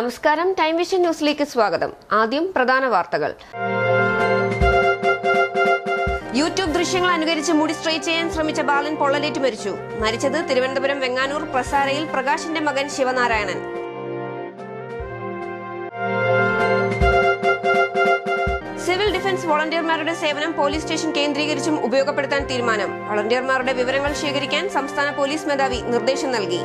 നമസ്കാരം time vision ന്യൂസിലേക്ക് സ്വാഗതം ആദ്യം പ്രധാന വാർത്തകൾ യൂട്യൂബ് ദൃശ്യങ്ങൾ അനുകരിച്ച് മുടി സ്ട്രൈറ്റ് ചെയ്യാൻ ശ്രമിച്ച ബാലൻ പൊള്ളലേറ്റ് മരിച്ചു മരിച്ചത് തിരുവനന്തപുരം വെങ്ങാനൂർ പ്രസാരയിൽ പ്രകാശിന്റെ മകൻ ശിവനാരായണൻ സിവിൽ ഡിഫൻസ് വോളണ്ടിയർമാരുടെ സേവനം പോലീസ് സ്റ്റേഷൻ കേന്ദ്രീകരിച്ചും ഉപയോഗപ്പെടുത്താൻ തീരുമാനം വോളണ്ടിയർമാരുടെ വിവരങ്ങൾ ശേഖരിക്കാൻ സംസ്ഥാന പോലീസ് മേധാവി നിർദ്ദേശം നൽകി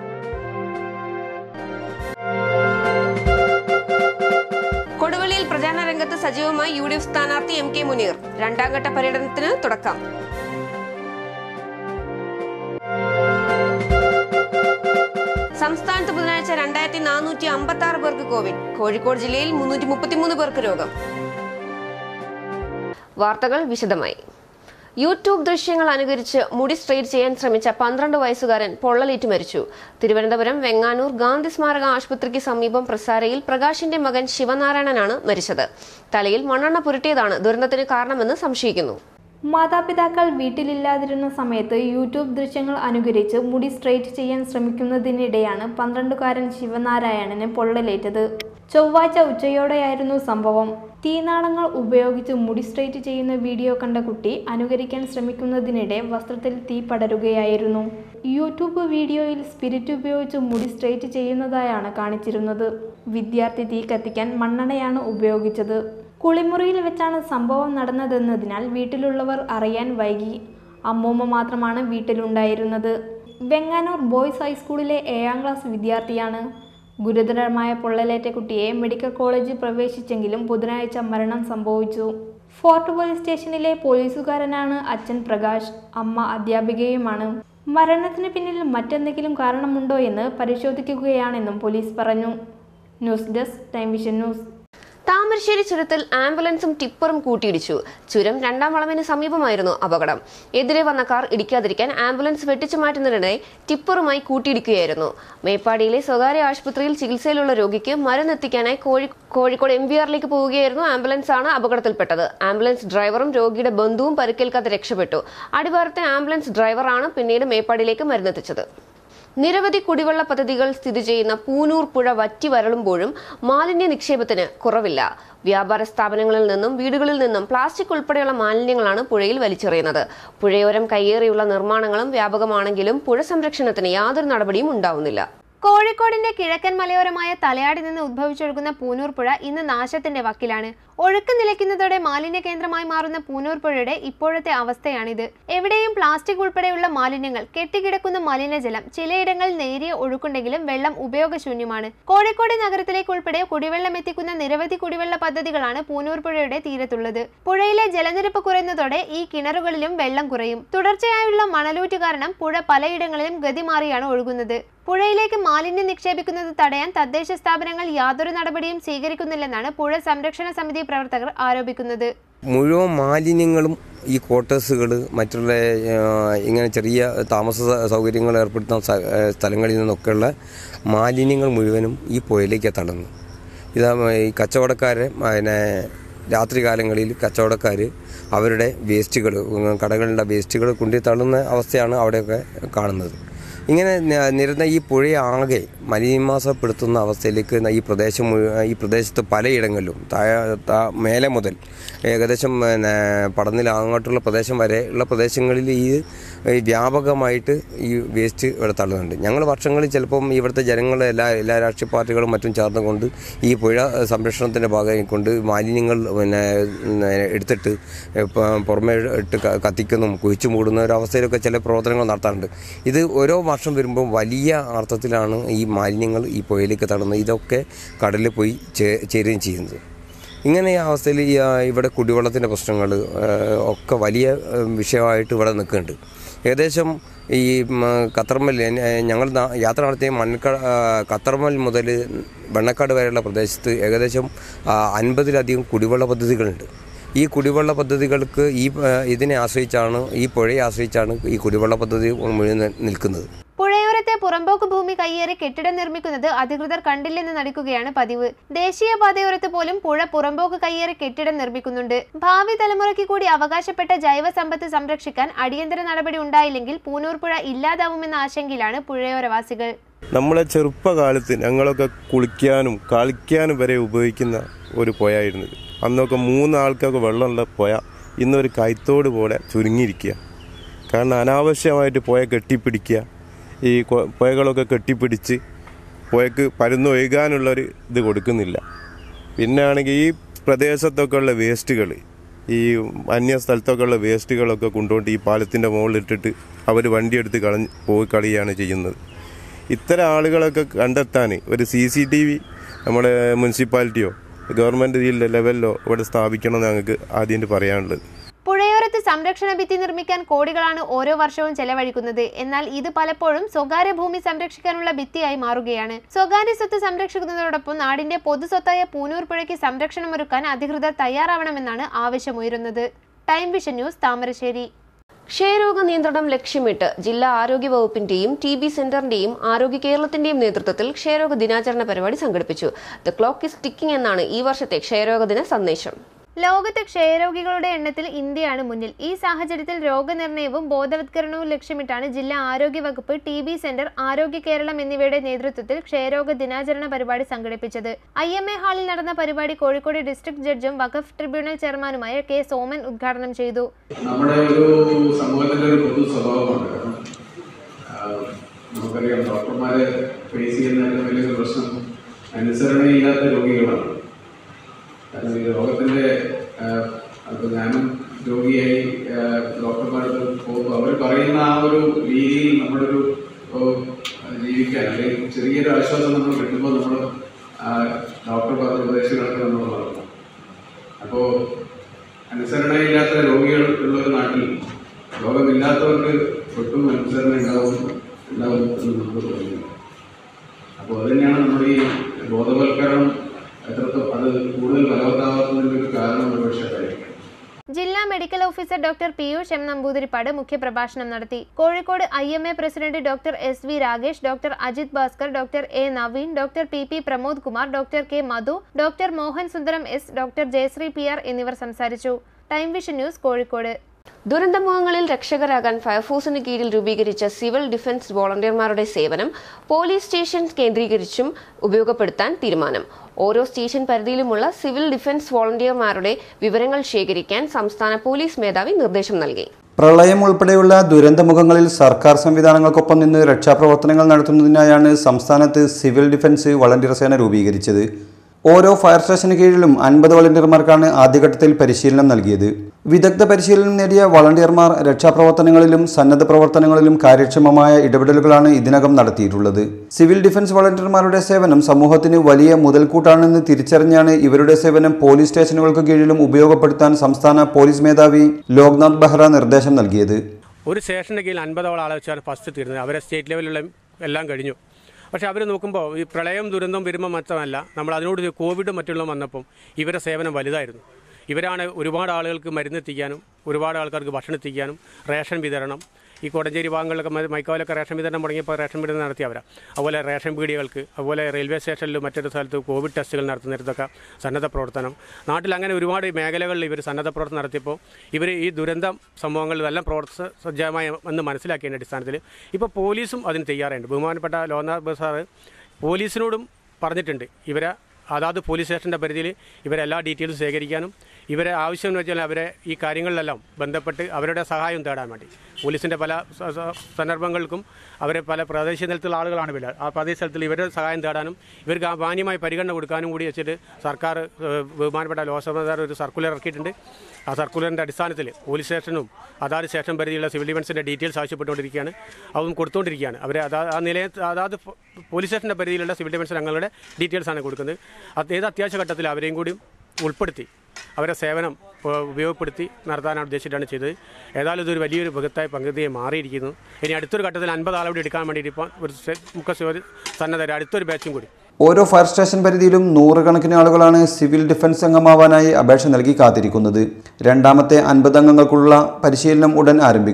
കൊടുവള്ളിയിൽ പ്രചാരണ രംഗത്ത് സജീവമായി യു ഡി എഫ് സ്ഥാനാർത്ഥി എം കെ മുനീർ രണ്ടാം ഘട്ട പര്യടനത്തിന് തുടക്കം സംസ്ഥാനത്ത് ബുധനാഴ്ച രണ്ടായിരത്തി നാനൂറ്റി അമ്പത്തി ആറ് പേർക്ക് കോവിഡ് കോഴിക്കോട് ജില്ലയിൽ മുന്നൂറ്റി മുപ്പത്തിമൂന്ന് പേർക്ക് രോഗം വാർത്തകൾ വിശദമായി യൂട്യൂബ് ദൃശ്യങ്ങൾ അനുകരിച്ച് മുടി സ്ട്രെയിറ്റ് ചെയ്യാൻ ശ്രമിച്ച പന്ത്രണ്ട് വയസ്സുകാരൻ പൊള്ളലേറ്റ് മരിച്ചു തിരുവനന്തപുരം വെങ്ങാനൂർ ഗാന്ധി സ്മാരക ആശുപത്രിക്ക് സമീപം പ്രസാരയിൽ പ്രകാശിന്റെ മകൻ ശിവനാരായണനാണ് മരിച്ചത് തലയിൽ മണ്ണെണ്ണ പുരട്ടിയതാണ് ദുരന്തത്തിന് കാരണമെന്ന് സംശയിക്കുന്നു മാതാപിതാക്കൾ വീട്ടിലില്ലാതിരുന്ന സമയത്ത് യൂട്യൂബ് ദൃശ്യങ്ങൾ അനുകരിച്ച് മുടി സ്ട്രെയിറ്റ് ചെയ്യാൻ ശ്രമിക്കുന്നതിനിടെയാണ് പന്ത്രണ്ടുകാരൻ ശിവനാരായണന് പൊള്ളലേറ്റത് ചൊവ്വാഴ്ച ഉച്ചയോടെയായിരുന്നു സംഭവം തീനാളങ്ങൾ ഉപയോഗിച്ച് മുടി സ്ട്രെയിറ്റ് ചെയ്യുന്ന വീഡിയോ കണ്ട കുട്ടി അനുകരിക്കാൻ ശ്രമിക്കുന്നതിനിടെ വസ്ത്രത്തിൽ തീ പടരുകയായിരുന്നു യൂട്യൂബ് വീഡിയോയിൽ സ്പിരിറ്റ് ഉപയോഗിച്ച് മുടി സ്ട്രെയിറ്റ് ചെയ്യുന്നതായാണ് കാണിച്ചിരുന്നത് വിദ്യാർത്ഥി തീ കത്തിക്കാൻ മണ്ണെണ്ണയാണ് ഉപയോഗിച്ചത് കുളിമുറിയിൽ വെച്ചാണ് സംഭവം നടന്നതെന്നതിനാൽ വീട്ടിലുള്ളവർ അറിയാൻ വൈകി അമ്മൂമ്മ മാത്രമാണ് വീട്ടിലുണ്ടായിരുന്നത് വെങ്ങാനൂർ ബോയ്സ് ഹൈസ്കൂളിലെ ഏഴാം ക്ലാസ് വിദ്യാർത്ഥിയാണ് ഗുരുതരമായ പൊള്ളലേറ്റ കുട്ടിയെ മെഡിക്കൽ കോളേജിൽ പ്രവേശിച്ചെങ്കിലും ബുധനാഴ്ച മരണം സംഭവിച്ചു ഫോർട്ട് പോലീസ് സ്റ്റേഷനിലെ പോലീസുകാരനാണ് അച്ഛൻ പ്രകാശ് അമ്മ അധ്യാപികയുമാണ് മരണത്തിന് പിന്നിൽ മറ്റെന്തെങ്കിലും കാരണമുണ്ടോ എന്ന് പരിശോധിക്കുകയാണെന്നും പോലീസ് പറഞ്ഞു news desk time vision news Thamarassery ചുരത്തിൽ ആംബുലൻസും ടിപ്പറും കൂട്ടിയിടിച്ചു ചുരം രണ്ടാം വളവിന് സമീപമായിരുന്നു അപകടം എതിരെ വന്ന കാർ ഇടിക്കാതിരിക്കാൻ ആംബുലൻസ് വെട്ടിച്ചു മാറ്റുന്നതിനിടെ ടിപ്പറുമായി കൂട്ടിയിടിക്കുകയായിരുന്നു മേപ്പാടിയിലെ സ്വകാര്യ ആശുപത്രിയിൽ ചികിത്സയിലുള്ള രോഗിക്ക് മരുന്നെത്തിക്കാനായി കോഴി കോഴിക്കോട് എം വി ആറിലേക്ക് പോവുകയായിരുന്നു ആംബുലൻസ് ആണ് അപകടത്തിൽപ്പെട്ടത് ആംബുലൻസ് ഡ്രൈവറും രോഗിയുടെ ബന്ധുവും പരിക്കേൽക്കാതെ രക്ഷപ്പെട്ടു അടിവാരത്തെ ആംബുലൻസ് ഡ്രൈവറാണ് പിന്നീട് മേപ്പാടിയിലേക്ക് മരുന്നെത്തിച്ചത് നിരവധി കുടിവെള്ള പദ്ധതികൾ സ്ഥിതി ചെയ്യുന്ന പൂനൂർ പുഴ വറ്റി വരളുമ്പോഴും മാലിന്യ നിക്ഷേപത്തിന് കുറവില്ല വ്യാപാര സ്ഥാപനങ്ങളിൽ നിന്നും വീടുകളിൽ നിന്നും പ്ലാസ്റ്റിക് ഉൾപ്പെടെയുള്ള മാലിന്യങ്ങളാണ് പുഴയിൽ വലിച്ചെറിയുന്നത് പുഴയോരം കയ്യേറിയുള്ള നിർമ്മാണങ്ങളും വ്യാപകമാണെങ്കിലും പുഴ സംരക്ഷണത്തിന് യാതൊരു നടപടിയും ഉണ്ടാവുന്നില്ല കോഴിക്കോടിന്റെ കിഴക്കൻ മലയോരമായ തലയാടി നിന്ന് ഉദ്ഭവിച്ചൊഴുകുന്ന പൂനൂർ പുഴ ഇന്ന് നാശത്തിന്റെ വക്കിലാണ് ഒഴുക്ക് നിലയ്ക്കുന്നതോടെ മാലിന്യ കേന്ദ്രമായി മാറുന്ന പൂനൂർ പുഴയുടെ ഇപ്പോഴത്തെ അവസ്ഥയാണിത് എവിടെയും പ്ലാസ്റ്റിക് ഉൾപ്പെടെയുള്ള മാലിന്യങ്ങൾ കെട്ടിക്കിടക്കുന്ന മലിനജലം ചിലയിടങ്ങളിൽ നേരിയ ഒഴുക്കുണ്ടെങ്കിലും വെള്ളം ഉപയോഗശൂന്യമാണ് കോഴിക്കോട് നഗരത്തിലേക്ക് ഉൾപ്പെടെ കുടിവെള്ളം എത്തിക്കുന്ന നിരവധി കുടിവെള്ള പദ്ധതികളാണ് പൂനൂർ പുഴയുടെ തീരത്തുള്ളത് പുഴയിലെ ജലനിരപ്പ് കുറയുന്നതോടെ ഈ കിണറുകളിലും വെള്ളം കുറയും തുടർച്ചയായുള്ള മണലൂറ്റ് കാരണം പുഴ പലയിടങ്ങളിലും ഗതി മാറിയാണ് ഒഴുകുന്നത് പുഴയിലേക്ക് മാലിന്യം നിക്ഷേപിക്കുന്നത് തടയാൻ തദ്ദേശ സ്ഥാപനങ്ങൾ യാതൊരു നടപടിയും സ്വീകരിക്കുന്നില്ലെന്നാണ് പുഴ സംരക്ഷണ സമിതി പ്രവർത്തകർ ആരോപിക്കുന്നത് മുഴുവൻ മാലിന്യങ്ങളും ഈ ക്വാർട്ടേഴ്സുകൾ മറ്റുള്ള ആ, ഇങ്ങനെ ചെറിയ താമസ സ- സൗകര്യങ്ങൾ ഏർപ്പെടുത്തുന്ന സ്ഥ- ഏ, സ്ഥലങ്ങളിൽ നിന്നൊക്കെയുള്ള മാലിന്യങ്ങൾ മുഴുവനും ഈ പുഴയിലേക്ക് തള്ളുന്നു ഇതാ ഈ കച്ചവടക്കാരെ പിന്നെ രാത്രികാലങ്ങളിൽ കച്ചവടക്കാർ അവരുടെ വേസ്റ്റുകൾ കടകളുടെ വേസ്റ്റുകൾ കൊണ്ടു തള്ളുന്ന അവസ്ഥയാണ് അവിടെയൊക്കെ കാണുന്നത് ഇങ്ങനെ ന- നിരന്ന ഈ പുഴയാകെ മലിനമാസപ്പെടുത്തുന്ന അവസ്ഥയിലേക്ക് ന- ഈ പ്രദേശം മുഴുവൻ ഈ പ്രദേശത്ത് പലയിടങ്ങളിലും താഴെ താ- മേലെ മുതൽ ഏകദേശം പിന്നെ പടന്നിൽ അങ്ങോട്ടുള്ള പ്രദേശം വരെ ഉള്ള പ്രദേശങ്ങളിൽ ഈ ഈ വ്യാപകമായിട്ട് ഈ വേസ്റ്റ് ഇവിടെ തള്ളുന്നുണ്ട് ഞങ്ങൾ വർഷങ്ങളിൽ ചിലപ്പം ഇവിടുത്തെ ജനങ്ങൾ എല്ലാ എല്ലാ രാഷ്ട്രീയ പാർട്ടികളും മറ്റും ചേർന്നുകൊണ്ട് ഈ പുഴ സംരക്ഷണത്തിൻ്റെ ഭാഗമായി കൊണ്ട് മാലിന്യങ്ങൾ പിന്നെ ഉം, എടുത്തിട്ട് പ- പുറമേ ഇട്ട് ക- കത്തിക്കുന്നതും കുഴിച്ചു മൂടുന്ന ഒരു അവസ്ഥയിലൊക്കെ ചില പ്രവർത്തനങ്ങൾ നടത്താറുണ്ട് ഇത് ഓരോ വർഷം വരുമ്പോൾ വലിയ അർത്ഥത്തിലാണ് ഈ മാലിന്യങ്ങൾ ഈ പുഴയിലേക്ക് തള്ളുന്നത് ഇതൊക്കെ കടലിൽ പോയി ചേ- ചേരുകയും ചെയ്യുന്നത് ഇങ്ങനെ ഈ അവസ്ഥയിൽ ഈ ആ, ഇവിടെ കുടിവെള്ളത്തിൻ്റെ പ്രശ്നങ്ങൾ ഒക്കെ വലിയ ആ, വിഷയമായിട്ട് ഇവിടെ നിൽക്കുന്നുണ്ട് ഏകദേശം ഈ ഉം, കത്തർമൽ എന്നെ- ഞങ്ങൾ നാ- യാത്ര നടത്തിയ മണ്ണക്ക ആ, കത്തർമൽ മുതൽ വെണ്ണക്കാട് വരെയുള്ള പ്രദേശത്ത് ഏകദേശം ആ, അൻപതിലധികം കുടിവെള്ള പദ്ധതികളുണ്ട് ഈ കുടിവെള്ള പദ്ധതികൾക്ക് ഈ ആ, ഇതിനെ ആശ്രയിച്ചാണ് ഈ പുഴയെ ആശ്രയിച്ചാണ് ഈ കുടിവെള്ള പദ്ധതി മുഴുവൻ നിൽക്കുന്നത് പുഴയോരത്തെ പുറമ്പോക്ക് ഭൂമി കയ്യേറി കെട്ടിടം നിർമ്മിക്കുന്നത് അധികൃതർ കണ്ടില്ലെന്ന് നടിക്കുകയാണ് പതിവ് ദേശീയപാതയോരത്ത് പോലും പുഴ പുറമ്പോക്ക് കയ്യേറി കെട്ടിടം നിർമ്മിക്കുന്നുണ്ട് ഭാവി തലമുറയ്ക്ക് കൂടി അവകാശപ്പെട്ട ജൈവ സമ്പത്ത് സംരക്ഷിക്കാൻ അടിയന്തര നടപടി ഉണ്ടായില്ലെങ്കിൽ പൂനൂർ പുഴ ഇല്ലാതാവുമെന്ന ആശങ്കയിലാണ് പുഴയോരവാസികൾ നമ്മളെ ചെറുപ്പകാലത്ത് ഞങ്ങളൊക്കെ കുളിക്കാനും കളിക്കാനും വരെ ഉപയോഗിക്കുന്ന ഒരു പുഴയായിരുന്നു ഇത്. അന്നൊക്കെ മൂന്ന് ആൾക്കൊക്കെ വെള്ളമുള്ള പുഴ ഇന്നൊരു കൈത്തോട് പോലെ ചുരുങ്ങിയിരിക്കുക കാരണം അനാവശ്യമായിട്ട് പുഴ കെട്ടിപ്പിടിക്കുക ഈ കൊ- പുഴകളൊക്കെ കെട്ടിപ്പിടിച്ച് പുഴക്ക് പരന്നൊഴുകാനുള്ളൊരു ഇത് കൊടുക്കുന്നില്ല പിന്നെ ആണെങ്കിൽ ഈ പ്രദേശത്തൊക്കെ ഉള്ള വേസ്റ്റുകൾ ഈ അന്യ സ്ഥലത്തൊക്കെ ഉള്ള വേസ്റ്റുകളൊക്കെ കൊണ്ടുകൊണ്ട് ഈ പാലത്തിൻ്റെ മുകളിലിട്ടിട്ട് അവർ വണ്ടിയെടുത്ത് കളഞ്ഞ് പോയി കളിയാണ് ചെയ്യുന്നത് ഇത്തരം ആളുകളൊക്കെ കണ്ടെത്താൻ ഒരു സി സി ടി വി നമ്മുടെ മുനിസിപ്പാലിറ്റിയോ ഗവൺമെൻറ് ലെവലിലോ ഇവിടെ സ്ഥാപിക്കണം എന്ന് ഞങ്ങൾക്ക് ആദ്യം പറയാനുള്ളത് പുഴയോരത്ത് സംരക്ഷണ ഭിത്തി നിർമ്മിക്കാൻ കോടികളാണ് ഓരോ വർഷവും ചെലവഴിക്കുന്നത് എന്നാൽ ഇത് പലപ്പോഴും സ്വകാര്യ ഭൂമി സംരക്ഷിക്കാനുള്ള ഭിത്തിയായി മാറുകയാണ് സ്വകാര്യ സ്വത്ത് സംരക്ഷിക്കുന്നതോടൊപ്പം നാടിന്റെ പൊതു സ്വത്തായ പൂനൂർ പുഴയ്ക്ക് സംരക്ഷണമൊരുക്കാൻ അധികൃതർ തയ്യാറാവണമെന്നാണ് ആവശ്യമുയരുന്നത് ടൈം വിഷൻ ന്യൂസ് താമരശ്ശേരി ക്ഷയരോഗ നിയന്ത്രണം ലക്ഷ്യമിട്ട് ജില്ലാ ആരോഗ്യ വകുപ്പിന്റെയും ടി ബി സെന്ററിന്റെയും ആരോഗ്യ കേരളത്തിന്റെയും നേതൃത്വത്തിൽ ക്ഷയരോഗ ദിനാചരണ പരിപാടി സംഘടിപ്പിച്ചു ദ ക്ലോക്ക് ഇസ് ടിക്കിംഗ് എന്നാണ് ഈ വർഷത്തെ ക്ഷയരോഗ ദിന സന്ദേശം ലോകത്തെ ക്ഷയരോഗികളുടെ എണ്ണത്തിൽ ഇന്ത്യയാണ് മുന്നിൽ ഈ സാഹചര്യത്തിൽ രോഗനിർണയവും ബോധവത്കരണവും ലക്ഷ്യമിട്ടാണ് ജില്ലാ ആരോഗ്യ വകുപ്പ് ടി ബി സെന്റർ ആരോഗ്യ കേരളം എന്നിവയുടെ നേതൃത്വത്തിൽ ക്ഷയരോഗ ദിനാചരണ പരിപാടി സംഘടിപ്പിച്ചത് ഐ എം എ ഹാളിൽ നടന്ന പരിപാടി കോഴിക്കോട് ഡിസ്ട്രിക്ട് ജഡ്ജും വഖഫ് ട്രിബ്യൂണൽ ചെയർമാനുമായ കെ സോമൻ ഉദ്ഘാടനം ചെയ്തു നമ്മുടെ ഒരു സമൂഹത്തിന്റെ ഒരു പൊതു സ്വഭാവമാണ് കാരണം ആഹ് നമുക്കറിയാം ഡോക്ടർമാരെ ഫേസ് ചെയ്യുന്ന ഏറ്റവും വലിയൊരു പ്രശ്നം അനുസരണയില്ലാത്ത രോഗികളാണ് കാരണം ഈ രോഗത്തിന്റെ ആഹ് അപ്പൊ ഞാനും രോഗിയായി ആഹ് ഡോക്ടർമാരുടെ പോകുമ്പോൾ അവർ പറയുന്ന ആ ഒരു രീതിയിൽ നമ്മളൊരു ഓ, ജീവിക്കാൻ അല്ലെങ്കിൽ ചെറിയൊരു ആശ്വാസം നമ്മൾ കിട്ടുമ്പോൾ നമ്മൾ ഡോക്ടർ പറഞ്ഞ ഉപദേശങ്ങളൊക്കെ നമ്മൾ നടക്കും അപ്പോൾ അനുസരണയില്ലാത്ത രോഗികൾ ഉള്ള ഒരു നാട്ടിൽ രോഗമില്ലാത്തവർക്ക് ഒട്ടും അനുസരണ ഉണ്ടാവും ഉണ്ടാവും എന്ന് നമുക്ക് തോന്നുന്നു അപ്പോൾ അത് തന്നെയാണ് നമ്മുടെ ഈ ബോധവൽക്കരണം എത്രത്തോളം അത് കൂടുതൽ ഫലവത്താവാത്തതിൻ്റെ ഒരു കാരണം ഒരുപക്ഷെ ആയിരിക്കും ജില്ലാ medical officer doctor Peeyush M Namboothiripad മുഖ്യപ്രഭാഷണം നടത്തി Kozhikode I M A president doctor S V Ragesh doctor Ajith Bhaskar doctor A Naveen doctor P P Pramod Kumar doctor K Madhu doctor Mohan Sundaram S doctor Jayasree P R എന്നിവർ സംസാരിച്ചു ടൈം വിഷൻ ന്യൂസ് കോഴിക്കോട് ദുരന്തമുഖങ്ങളിൽ രക്ഷകരാകാൻ ഫയർഫോഴ്സിന് കീഴിൽ രൂപീകരിച്ച സിവിൽ ഡിഫൻസ് വോളണ്ടിയർമാരുടെ സേവനം പോലീസ് സ്റ്റേഷൻ കേന്ദ്രീകരിച്ചും ഉപയോഗപ്പെടുത്താൻ തീരുമാനം ഓരോ സ്റ്റേഷൻ പരിധിയിലുമുള്ള സിവിൽ ഡിഫൻസ് വോളണ്ടിയർമാരുടെ വിവരങ്ങൾ ശേഖരിക്കാൻ സംസ്ഥാന പോലീസ് മേധാവി നിർദ്ദേശം നൽകി പ്രളയം ഉൾപ്പെടെയുള്ള ദുരന്തമുഖങ്ങളിൽ സർക്കാർ സംവിധാനങ്ങൾക്കൊപ്പം നിന്ന് രക്ഷാപ്രവർത്തനങ്ങൾ നടത്തുന്നതിനായാണ് സംസ്ഥാനത്ത് സിവിൽ ഡിഫൻസ് വളണ്ടിയർ സേന രൂപീകരിച്ചത് ഓരോ ഫയർ സ്റ്റേഷന് കീഴിലും അൻപത് വളണ്ടിയർമാർക്കാണ് ആദ്യഘട്ടത്തിൽ പരിശീലനം നൽകിയത് വിദഗ്ധ പരിശീലനം നേടിയ വളണ്ടിയർമാർ രക്ഷാപ്രവർത്തനങ്ങളിലും സന്നദ്ധ പ്രവർത്തനങ്ങളിലും കാര്യക്ഷമമായ ഇടപെടലുകളാണ് ഇതിനകം നടത്തിയിട്ടുള്ളത് സിവിൽ ഡിഫൻസ് വളണ്ടിയർമാരുടെ സേവനം സമൂഹത്തിന് വലിയ മുതൽക്കൂട്ടാണെന്ന് തിരിച്ചറിഞ്ഞാണ് ഇവരുടെ സേവനം പോലീസ് സ്റ്റേഷനുകൾക്ക് കീഴിലും ഉപയോഗപ്പെടുത്താൻ സംസ്ഥാന പോലീസ് മേധാവി ലോക്നാഥ് ബെഹ്റ നിർദ്ദേശം നൽകിയത് ഒരു സ്റ്റേഷൻ്റെ കീഴിൽ അൻപതോളം ആളെ വെച്ചാണ് ഫസ്റ്റ് തീരുന്നത് അവരെ സ്റ്റേറ്റ് ലെവലിലുള്ള എല്ലാം കഴിഞ്ഞു പക്ഷേ അവർ നോക്കുമ്പോൾ ഈ പ്രളയം ദുരന്തം വരുമ്പോൾ മാത്രമല്ല നമ്മൾ അതിനോട് ഒരു കോവിഡ് മറ്റുള്ള വന്നപ്പം ഇവരുടെ സേവനം വലുതായിരുന്നു ഇവരാണ് ഒരുപാട് ആളുകൾക്ക് മരുന്നെത്തിക്കാനും ഒരുപാട് ആൾക്കാർക്ക് ഭക്ഷണം എത്തിക്കാനും റേഷൻ വിതരണം ഈ കോടഞ്ചേരി ഭാഗങ്ങളിലൊക്കെ മ- മൈക്കാവിലൊക്കെ റേഷൻ വിതരണം തുടങ്ങിയപ്പോൾ റേഷൻ വിതരണം നടത്തിയവരാ അതുപോലെ റേഷൻ പീടികൾക്ക് അതുപോലെ റെയിൽവേ സ്റ്റേഷനിലും മറ്റൊരു സ്ഥലത്ത് കോവിഡ് ടെസ്റ്റുകൾ നടത്തുന്നിടത്തൊക്കെ സന്നദ്ധ പ്രവർത്തനം നാട്ടിൽ അങ്ങനെ ഒരുപാട് മേഖലകളിൽ ഇവർ സന്നദ്ധ പ്രവർത്തനം നടത്തിയപ്പോൾ ഇവർ ഈ ദുരന്തം സംഭവങ്ങളിലെല്ലാം പ്രവർത്തന സജ്ജമായ എന്ന് മനസ്സിലാക്കിയതിൻ്റെ അടിസ്ഥാനത്തിൽ ഇപ്പോൾ പോലീസും അതിന് തയ്യാറുണ്ട് ബഹുമാനപ്പെട്ട ലോക്നാഥ് സാറ് പോലീസിനോടും പറഞ്ഞിട്ടുണ്ട് ഇവരെ അതാത് പോലീസ് സ്റ്റേഷൻ്റെ പരിധിയിൽ ഇവരെല്ലാ ഡീറ്റെയിൽസും ശേഖരിക്കാനും ഇവരെ ആവശ്യം എന്ന് വെച്ചാൽ അവരെ ഈ കാര്യങ്ങളിലെല്ലാം ബന്ധപ്പെട്ട് അവരുടെ സഹായം തേടാൻ വേണ്ടി പോലീസിൻ്റെ പല സ- സ- സന്ദർഭങ്ങൾക്കും അവരെ പല പ്രാദേശിക തലത്തിലുള്ള ആളുകളാണ് ഇവർ ആ പ്രാദേശിക തലത്തിൽ ഇവരുടെ സഹായം തേടാനും ഇവർക്ക് ആ മാന്യമായ പരിഗണന കൊടുക്കാനും കൂടി വെച്ചിട്ട് സർക്കാർ ഏഹ്, ബഹുമാനപ്പെട്ട ലോക്സഭ സാർ ഒരു സർക്കുലർ ഇറക്കിയിട്ടുണ്ട് ആ സർക്കുലറിൻ്റെ അടിസ്ഥാനത്തിൽ പോലീസ് സ്റ്റേഷനും അതാത് സ്റ്റേഷൻ പരിധിയുള്ള സിവിൽ ഡിഫൻസിൻ്റെ ഡീറ്റെയിൽസ് ആവശ്യപ്പെട്ടുകൊണ്ടിരിക്കുകയാണ് അതും കൊടുത്തുകൊണ്ടിരിക്കുകയാണ് അവരെ അതാ ആ നിലയിൽ അതാത് പോ- പോലീസ് സ്റ്റേഷൻ്റെ പരിധിയിലുള്ള സിവിൽ ഡിഫൻസ് അംഗങ്ങളുടെ ഡീറ്റെയിൽസ് ആണ് കൊടുക്കുന്നത് അത് ഏത് അത്യാവശ്യ ഘട്ടത്തിൽ അവരെയും കൂടി ഉൾപ്പെടുത്തി അവരെ സേവനം ഏഹ്, ഉപയോഗപ്പെടുത്തി നടത്താനാണ് ഉദ്ദേശിച്ചിട്ടാണ് ചെയ്തത് ഏതായാലും ഇതൊരു വലിയൊരു ബൃഹത്തായ പങ്കുതിയെ മാറിയിരിക്കുന്നു ഇനി അടുത്തൊരു ഘട്ടത്തിൽ അൻപത് ആളോട് എടുക്കാൻ വേണ്ടിയിട്ട് ഇപ്പോൾ ഒരു സെ- മുഖ സിവ- സന്നദ്ധര അടുത്തൊരു ബാച്ചും കൂടി ഓരോ ഫയർ സ്റ്റേഷൻ പരിധിയിലും നൂറുകണക്കിന് ആളുകളാണ് സിവിൽ ഡിഫൻസ് അംഗമാവാനായി അപേക്ഷ നൽകി കാത്തിരിക്കുന്നത് രണ്ടാമത്തെ അൻപത് അംഗങ്ങൾക്കുള്ള പരിശീലനം ഉടൻ ആരംഭിക്കും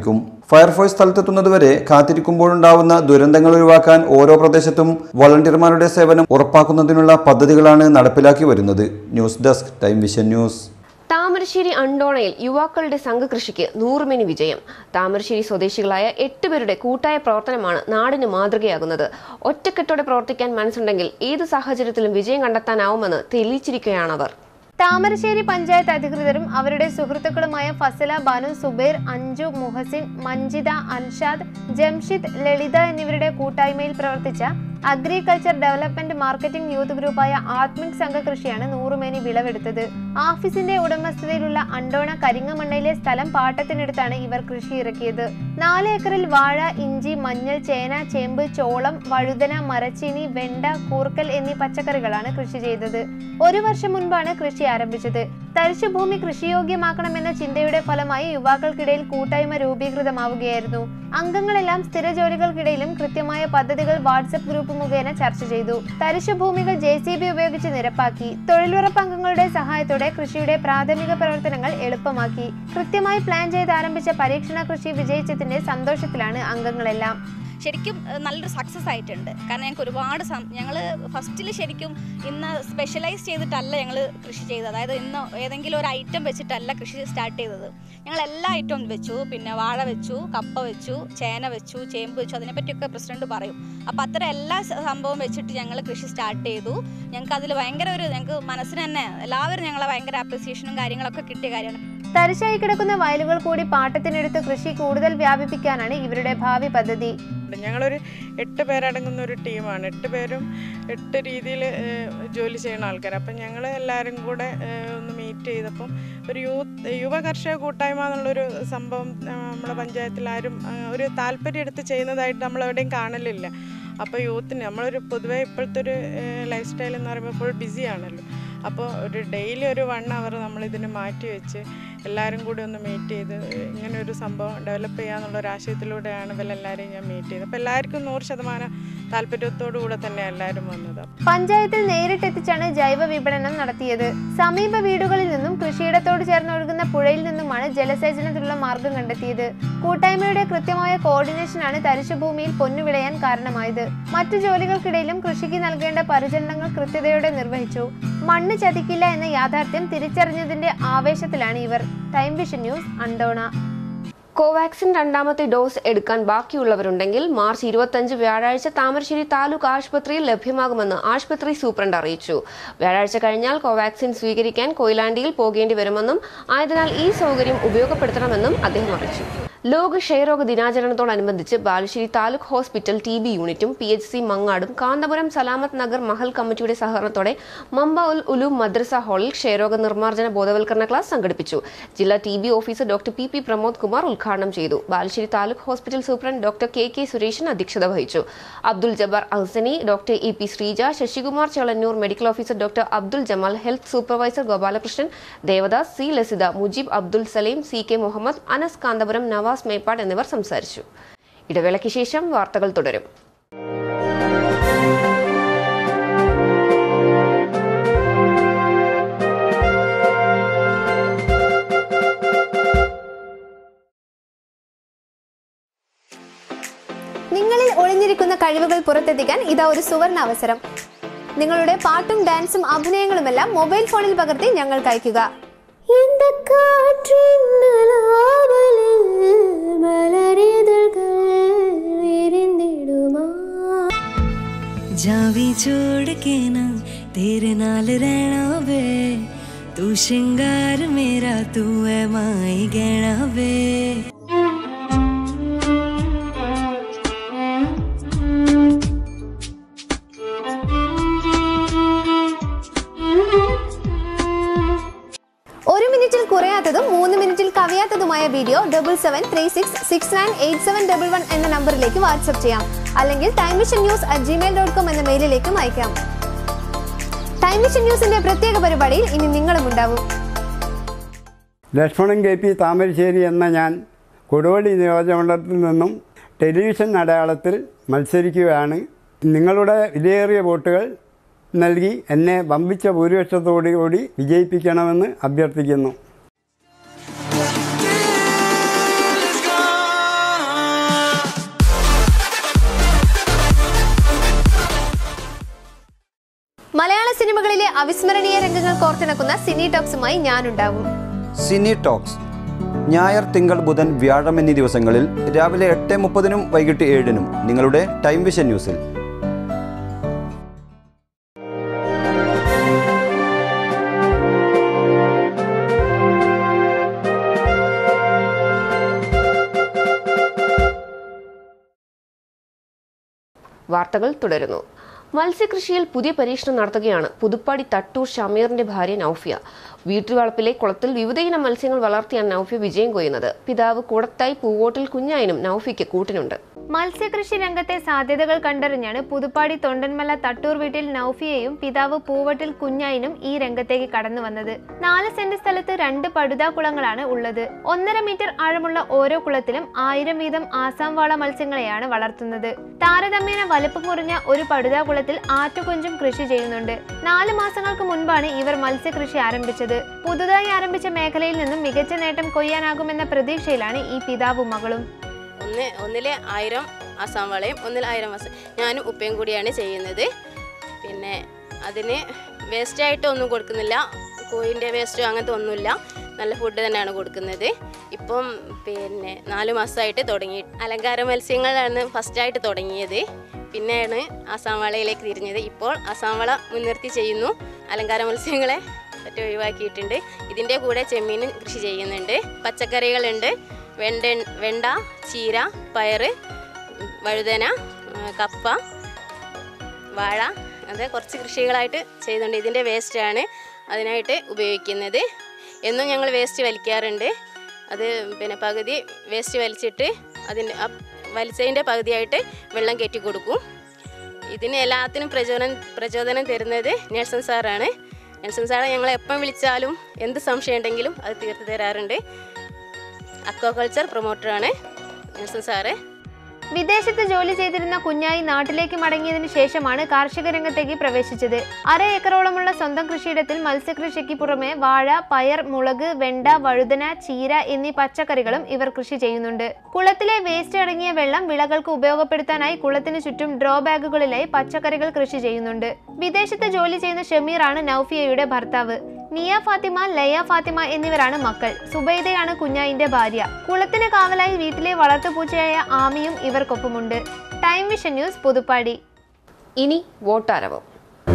ഫയർഫോഴ്സ് സ്ഥലത്തെത്തുന്നതുവരെ കാത്തിരിക്കുമ്പോഴുണ്ടാവുന്ന ദുരന്തങ്ങൾ ഒഴിവാക്കാൻ ഓരോ പ്രദേശത്തും വളണ്ടിയർമാരുടെ സേവനം ഉറപ്പാക്കുന്നതിനുള്ള പദ്ധതികളാണ് നടപ്പിലാക്കി വരുന്നത് news desk time vision news Thamarassery അണ്ടോണയിൽ യുവാക്കളുടെ സംഘകൃഷിക്ക് നൂറുമേനി വിജയം താമരശ്ശേരി സ്വദേശികളായ എട്ട് പേരുടെ കൂട്ടായ പ്രവർത്തനമാണ് നാടിന് മാതൃകയാകുന്നത് ഒറ്റക്കെട്ടോടെ പ്രവർത്തിക്കാൻ മനസ്സുണ്ടെങ്കിൽ ഏത് സാഹചര്യത്തിലും വിജയം കണ്ടെത്താനാവുമെന്ന് തെളിയിച്ചിരിക്കുകയാണവർ താമരശ്ശേരി പഞ്ചായത്ത് അധികൃതരും അവരുടെ സുഹൃത്തുക്കളുമായ ഫസല ബാനു സുബൈർ അഞ്ജു മുഹസിൻ മഞ്ജിത അൻഷാദ് ജംഷിദ് ലളിത എന്നിവരുടെ കൂട്ടായ്മയിൽ പ്രവർത്തിച്ച അഗ്രികൾച്ചർ ഡെവലപ്മെന്റ് മാർക്കറ്റിംഗ് യൂത്ത് ഗ്രൂപ്പായ ആത്മിക് സംഘകൃഷിയാണ് നൂറുമേനി വിളവെടുത്തത് ആഫീസിന്റെ ഉടമസ്ഥതയിലുള്ള അണ്ടോണ കരിങ്ങമണ്ണയിലെ സ്ഥലം പാട്ടത്തിനെടുത്താണ് ഇവർ കൃഷി ഇറക്കിയത് നാല് ഏക്കറിൽ വാഴ ഇഞ്ചി മഞ്ഞൾ ചേന ചേമ്പ് ചോളം വഴുതന മരച്ചീനി വെണ്ട കൂർക്കൽ എന്നീ പച്ചക്കറികളാണ് കൃഷി ചെയ്തത് ഒരു വർഷം മുൻപാണ് കൃഷി ആരംഭിച്ചത് തരിശുഭൂമി കൃഷിയോഗ്യമാക്കണമെന്ന ചിന്തയുടെ ഫലമായി യുവാക്കൾക്കിടയിൽ കൂട്ടായ്മ രൂപീകൃതമാവുകയായിരുന്നു അംഗങ്ങളെല്ലാം സ്ഥിര ജോലികൾക്കിടയിലും കൃത്യമായ പദ്ധതികൾ വാട്സപ്പ് ഗ്രൂപ്പ് മുഖേന ചർച്ച ചെയ്തു തരിശുഭൂമികൾ ജെ സി ബി ഉപയോഗിച്ച് നിരപ്പാക്കി തൊഴിലുറപ്പ് അംഗങ്ങളുടെ സഹായത്തോടെ കൃഷിയുടെ പ്രാഥമിക പ്രവർത്തനങ്ങൾ എളുപ്പമാക്കി കൃത്യമായി പ്ലാൻ ചെയ്ത് ആരംഭിച്ച പരീക്ഷണ കൃഷി വിജയിച്ചതിന്റെ സന്തോഷത്തിലാണ് അംഗങ്ങളെല്ലാം ശരിക്കും ഏഹ്, നല്ലൊരു സക്സസ് ആയിട്ടുണ്ട് കാരണം ഞങ്ങൾക്ക് ഒരുപാട് ഞങ്ങൾ ഫസ്റ്റിൽ ശരിക്കും ഇന്ന് സ്പെഷ്യലൈസ് ചെയ്തിട്ടല്ല ഞങ്ങൾ കൃഷി ചെയ്തത് അതായത് ഇന്ന് ഏതെങ്കിലും ഒരു ഐറ്റം വെച്ചിട്ടല്ല കൃഷി സ്റ്റാർട്ട് ചെയ്തത് ഞങ്ങൾ എല്ലാ ഐറ്റവും വെച്ചു പിന്നെ വാഴ വെച്ചു കപ്പ വെച്ചു ചേന വെച്ചു ചേമ്പ് വെച്ചു അതിനെപ്പറ്റിയൊക്കെ പ്രസിഡന്റ് പറയും അപ്പോൾ അത്തരം എല്ലാ സ- സംഭവം വെച്ചിട്ട് ഞങ്ങൾ കൃഷി സ്റ്റാർട്ട് ചെയ്തു ഞങ്ങൾക്ക് അതിൽ ഭയങ്കര ഒരു ഞങ്ങൾക്ക് മനസ്സിന് തന്നെ എല്ലാവരും ഞങ്ങളെ ഭയങ്കര അപ്രിസിയേഷനും കാര്യങ്ങളൊക്കെ കിട്ടിയ കാര്യമാണ് തരിശായി കിടക്കുന്ന വയലുകൾ കൂടി പാട്ടത്തിനെടുത്ത് കൃഷി കൂടുതൽ വ്യാപിപ്പിക്കാനാണ് ഇവരുടെ ഭാവി പദ്ധതി ഞങ്ങളൊരു എട്ട് പേരടങ്ങുന്ന ഒരു ടീമാണ് എട്ട് പേരും എട്ട് രീതിയിൽ ജോലി ചെയ്യുന്ന ആൾക്കാർ അപ്പം ഞങ്ങൾ എല്ലാവരും കൂടെ ഏഹ്, ഒന്ന് മീറ്റ് ചെയ്തപ്പം ഒരു യൂത്ത് യുവ കർഷക കൂട്ടായ്മ എന്നുള്ളൊരു സംഭവം ആ, നമ്മുടെ പഞ്ചായത്തിൽ ആരും ആ, ഒരു താല്പര്യം എടുത്ത് ചെയ്യുന്നതായിട്ട് നമ്മൾ എവിടെയും കാണലില്ല അപ്പോൾ യൂത്തിന് നമ്മളൊരു പൊതുവേ ഇപ്പോഴത്തെ ഒരു ലൈഫ് സ്റ്റൈൽ എന്ന് പറയുമ്പോൾ ഫുൾ ബിസിയാണല്ലോ അപ്പോൾ ഒരു ഡെയിലി ഒരു വൺ അവർ നമ്മളിതിന് മാറ്റി വെച്ച് എല്ലാവരും കൂടി ഒന്ന് മീറ്റ് ചെയ്ത് ഇങ്ങനെ ഒരു സംഭവം ഡെവലപ്പ് ചെയ്യാന്നുള്ള ഒരു ആശയത്തിലൂടെയാണ് ഇവരെല്ലാവരെയും ഞാൻ മീറ്റ് ചെയ്തത് അപ്പോൾ എല്ലാവർക്കും നൂറ് ശതമാനം താല്പര്യത്തോടു കൂടെ തന്നെ എല്ലാവരും വന്നത് പഞ്ചായത്തിൽ നേരിട്ടെത്തിച്ചാണ് ജൈവ വിപണനം നടത്തിയത് സമീപ വീടുകളിൽ നിന്നും കൃഷിയിടത്തോട് ചേർന്ന് ഒഴുകുന്ന പുഴയിൽ നിന്നുമാണ് ജലസേചനത്തിനുള്ള മാർഗം കണ്ടെത്തിയത് കൂട്ടായ്മയുടെ കൃത്യമായ കോർഡിനേഷനാണ് തരിശുഭൂമിയിൽ പൊന്നുവിളയാൻ കാരണമായത് മറ്റു ജോലികൾക്കിടയിലും കൃഷിക്ക് നൽകേണ്ട പരിചരണങ്ങൾ കൃത്യതയോടെ നിർവഹിച്ചു മണ്ണ് ചതിക്കില്ല എന്ന യാഥാർത്ഥ്യം തിരിച്ചറിഞ്ഞതിന്റെ ആവേശത്തിലാണ് ഇവർ time vision news Andona Covaxin രണ്ടാമത്തെ ഡോസ് എടുക്കാൻ ബാക്കിയുള്ളവരുണ്ടെങ്കിൽ മാർച്ച് ഇരുപത്തഞ്ച് വ്യാഴാഴ്ച താമരശ്ശേരി താലൂക്ക് ആശുപത്രിയിൽ ലഭ്യമാകുമെന്ന് ആശുപത്രി സൂപ്രണ്ട് അറിയിച്ചു വ്യാഴാഴ്ച കഴിഞ്ഞാൽ കോവാക്സിൻ സ്വീകരിക്കാൻ കൊയിലാണ്ടിയിൽ പോകേണ്ടി വരുമെന്നും ആയതിനാൽ ഈ സൗകര്യം ഉപയോഗപ്പെടുത്തണമെന്നും അദ്ദേഹം അറിയിച്ചു ലോക ക്ഷയരോഗ ദിനാചരണത്തോടനുബന്ധിച്ച് Balussery taluk hospital T B യൂണിറ്റും പി എച്ച് സി മങ്ങാടും കാന്തപുരം സലാമത്ത് നഗർ മഹൽ കമ്മിറ്റിയുടെ സഹകരണത്തോടെ മമ്പ ഉൽ ഉലൂം മദ്രസ ഹാളിൽ ക്ഷയരോഗ നിർമ്മാർജ്ജന ബോധവൽക്കരണ ക്ലാസ് സംഘടിപ്പിച്ചു ജില്ലാ T B officer doctor P P Pramod Kumar ഉദ്ഘാടനം ചെയ്തു Balussery taluk hospital superintendent doctor K K Sureshan അധ്യക്ഷത വഹിച്ചു Abdul Jabbar Ahsani doctor E P Sreeja Sasikumar Chelannur medical officer doctor Abdul Jamal health supervisor Gopalakrishnan Devadas C Lasitha Mujeeb Abdul Saleem C K Muhammad Anas Kanthapuram Navas Meppad എന്നിവർ സംസാരിച്ചു ഇടവേളയ്ക്ക് ശേഷം വാർത്തകൾ തുടരും നിങ്ങളിൽ ഒളിഞ്ഞിരിക്കുന്ന കഴിവുകൾ പുറത്തെത്തിക്കാൻ ഇതാ ഒരു സുവർണ അവസരം നിങ്ങളുടെ പാട്ടും ഡാൻസും അഭിനയങ്ങളുമെല്ലാം മൊബൈൽ ഫോണിൽ പകർത്തി ഞങ്ങൾക്ക് അയക്കുക जावी छोड़ के ना तेरे नाल रहना वे तू श्रृंगार मेरा तू है माई गहना वे ഒരു മിനിറ്റിൽ കുറയാത്തതും മൂന്ന് മിനിറ്റിൽ കവിയാത്തതുമായ video double seven three six six nine eight seven double one എന്ന നമ്പറിലേക്ക് വാട്സ്ആപ്പ് ചെയ്യാം അല്ലെങ്കിൽ time vision news at Gmail dot com എന്ന മെയിലിലേക്കും അയക്കാം ടൈം വിഷൻ ന്യൂസിന്റെ പ്രത്യേക പരിപാടിയിൽ ഇനി നിങ്ങളും ഉണ്ടാവും ലക്ഷ്മണൻ കെ പി താമരശ്ശേരി എന്ന ഞാൻ കൊടുവള്ളി നിയോജകമണ്ഡലത്തിൽ നിന്നും ടെലിവിഷൻ അടയാളത്തിൽ മത്സരിക്കുകയാണ് നിങ്ങളുടെ വിലയേറിയ വോട്ടുകൾ നൽകി എന്നെ വമ്പിച്ച ഭൂരിപക്ഷത്തോടു കൂടി വിജയിപ്പിക്കണമെന്ന് അഭ്യർത്ഥിക്കുന്നു അവിസ്മരണീയ രംഗങ്ങൾ കോർത്തിണക്കുന്ന സിനി ടോക്സുമായി ഞാനുണ്ടാവും സിനി ടോക്സ് ഞായർ തിങ്കൾ ബുധൻ വ്യാഴം എന്നീ ദിവസങ്ങളിൽ രാവിലെ എട്ട് മുപ്പതിനും വൈകിട്ട് ഏഴിനും നിങ്ങളുടെ ടൈം വിഷൻ ന്യൂസിൽ വാർത്തകൾ തുടരുന്നു മത്സ്യകൃഷിയിൽ പുതിയ പരീക്ഷണം നടത്തുകയാണ് പുതുപ്പാടി തട്ടൂർ ഷമീറിന്റെ ഭാര്യ നൌഫിയ വീട്ടുവളപ്പിലെ കുളത്തിൽ വിവിധയിനം മത്സ്യങ്ങൾ വളർത്തിയാണ് നൌഫിയ വിജയം കൊയ്യുന്നത് പിതാവ് കൂടത്തായി പൂവോട്ടിൽ കുഞ്ഞായനും നൌഫിക്ക് കൂട്ടിനുണ്ട് മത്സ്യകൃഷി രംഗത്തെ സാധ്യതകൾ കണ്ടറിഞ്ഞാണ് പുതുപ്പാടി തൊണ്ടൻമല തട്ടൂർ വീട്ടിൽ നൌഫിയയും പിതാവ് പൂവട്ടിൽ കുഞ്ഞായിനും ഈ രംഗത്തേക്ക് കടന്നു വന്നത് നാല് സെന്റ് സ്ഥലത്ത് രണ്ട് പടുതാ കുളങ്ങളാണ് ഉള്ളത് ഒന്നര മീറ്റർ ആഴമുള്ള ഓരോ കുളത്തിലും ആയിരം വീതം ആസാം വാള മത്സ്യങ്ങളെയാണ് വളർത്തുന്നത് താരതമ്യേന വലുപ്പം കുറഞ്ഞ ഒരു പടുതാ കുളത്തിൽ ആറ്റുകൊഞ്ചും കൃഷി ചെയ്യുന്നുണ്ട് നാല് മാസങ്ങൾക്ക് മുൻപാണ് ഇവർ മത്സ്യകൃഷി ആരംഭിച്ചത് പുതുതായി ആരംഭിച്ച മേഖലയിൽ നിന്നും മികച്ച നേട്ടം കൊയ്യാനാകുമെന്ന പ്രതീക്ഷയിലാണ് ഈ പിതാവും മകളും ഒന്ന് ഒന്നിൽ ആയിരം ആസാം വളയും ഒന്നിൽ ആയിരം മാസം ഞാനും ഉപ്പയും കൂടിയാണ് ചെയ്യുന്നത് പിന്നെ അതിന് വേസ്റ്റായിട്ട് ഒന്നും കൊടുക്കുന്നില്ല കോഴിൻ്റെ വേസ്റ്റോ അങ്ങനത്തെ ഒന്നുമില്ല നല്ല ഫുഡ് തന്നെയാണ് കൊടുക്കുന്നത് ഇപ്പം പിന്നെ നാല് മാസമായിട്ട് തുടങ്ങി അലങ്കാര മത്സ്യങ്ങളാണ് ഫസ്റ്റായിട്ട് തുടങ്ങിയത് പിന്നെയാണ് ആസാം വളയിലേക്ക് തിരിഞ്ഞത് ഇപ്പോൾ ആസാം വള മുൻനിർത്തി ചെയ്യുന്നു അലങ്കാര മത്സ്യങ്ങളെ പറ്റി ഒഴിവാക്കിയിട്ടുണ്ട് ഇതിൻ്റെ കൂടെ ചെമ്മീൻ കൃഷി ചെയ്യുന്നുണ്ട് പച്ചക്കറികളുണ്ട് വെണ്ട വെണ്ട ചീര പയറ് വഴുതന ആ, കപ്പ വാഴ അത് കുറച്ച് കൃഷികളായിട്ട് ചെയ്യുന്നുണ്ട് ഇതിൻ്റെ വേസ്റ്റാണ് അതിനായിട്ട് ഉപയോഗിക്കുന്നത് എന്നും ഞങ്ങൾ വേസ്റ്റ് വലിക്കാറുണ്ട് അത് പിന്നെ പകുതി വേസ്റ്റ് വലിച്ചിട്ട് അതിൻ്റെ ആ വലിച്ചതിൻ്റെ പകുതിയായിട്ട് വെള്ളം കെട്ടി കൊടുക്കും ഇതിന് എല്ലാത്തിനും പ്രചോദനം പ്രചോദനം തരുന്നത് നെൽസൺ സാറാണ് നെൽസൺ സാറെ ഞങ്ങൾ എപ്പം വിളിച്ചാലും എന്ത് സംശയം ഉണ്ടെങ്കിലും അത് തീർത്ത് തരാറുണ്ട് അക്വാകൾച്ചർ പ്രൊമോട്ടറാണ് നെൽസൺ സാറ് വിദേശത്ത് ജോലി ചെയ്തിരുന്ന കുഞ്ഞായി നാട്ടിലേക്ക് മടങ്ങിയതിനു ശേഷമാണ് കാർഷിക രംഗത്തേക്ക് പ്രവേശിച്ചത് അര ഏക്കറോളമുള്ള സ്വന്തം കൃഷിയിടത്തിൽ മത്സ്യകൃഷിക്ക് പുറമെ വാഴ പയർ മുളക് വെണ്ട വഴുതന ചീര എന്നീ പച്ചക്കറികളും ഇവർ കൃഷി ചെയ്യുന്നുണ്ട് കുളത്തിലെ വേസ്റ്റ് അടങ്ങിയ വെള്ളം വിളകൾക്ക് ഉപയോഗപ്പെടുത്താനായി കുളത്തിന് ചുറ്റും ഡ്രോ ബാഗുകളിലായി പച്ചക്കറികൾ കൃഷി ചെയ്യുന്നുണ്ട് വിദേശത്ത് ജോലി ചെയ്യുന്ന ഷമീറാണ് നൌഫിയയുടെ ഭർത്താവ് നിയ ഫാത്തിമ ലയ ഫാത്തിമ എന്നിവരാണ് മക്കൾ സുബൈദയാണ് കുഞ്ഞായിന്റെ ഭാര്യ കുളത്തിന് കാവലായി വീട്ടിലെ വളർത്തുപൂച്ചയായ ആമിയും ഇവർക്കൊപ്പമുണ്ട് ടൈം വിഷൻ ന്യൂസ് പുതുപ്പാടി ഇനി വോട്ടാരവം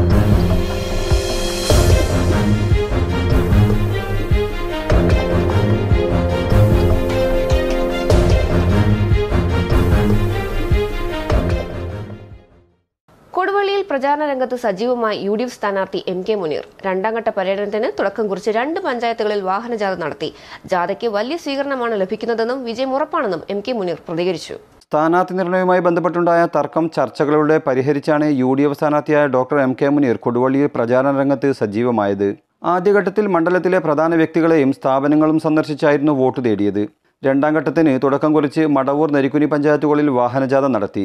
കൊടുവള്ളിയിൽ പ്രചാരണ രംഗത്ത് സജീവമായി യു ഡി എഫ് സ്ഥാനാർത്ഥി എം കെ മുനീർ രണ്ടാം ഘട്ട പര്യടനത്തിന് തുടക്കം കുറിച്ച് രണ്ട് പഞ്ചായത്തുകളിൽ വാഹനജാഥ നടത്തി ജാഥയ്ക്ക് വലിയ സ്വീകരണമാണ് ലഭിക്കുന്നതെന്നും വിജയം ഉറപ്പാണെന്നും എം കെ മുനീർ പ്രതികരിച്ചു സ്ഥാനാർത്ഥി നിർണയവുമായി ബന്ധപ്പെട്ടുണ്ടായ തർക്കം ചർച്ചകളിലൂടെ പരിഹരിച്ചാണ് യു ഡി എഫ് സ്ഥാനാർത്ഥിയായ ഡോക്ടർ എം കെ മുനീർ കൊടുവള്ളിയിൽ പ്രചാരണ രംഗത്ത് സജീവമായത് ആദ്യഘട്ടത്തിൽ മണ്ഡലത്തിലെ പ്രധാന വ്യക്തികളെയും സ്ഥാപനങ്ങളും സന്ദർശിച്ചായിരുന്നു വോട്ട് തേടിയത് രണ്ടാം ഘട്ടത്തിന് തുടക്കം കുറിച്ച് മടവൂർ നരിക്കുനി പഞ്ചായത്തുകളിൽ വാഹനജാഥ നടത്തി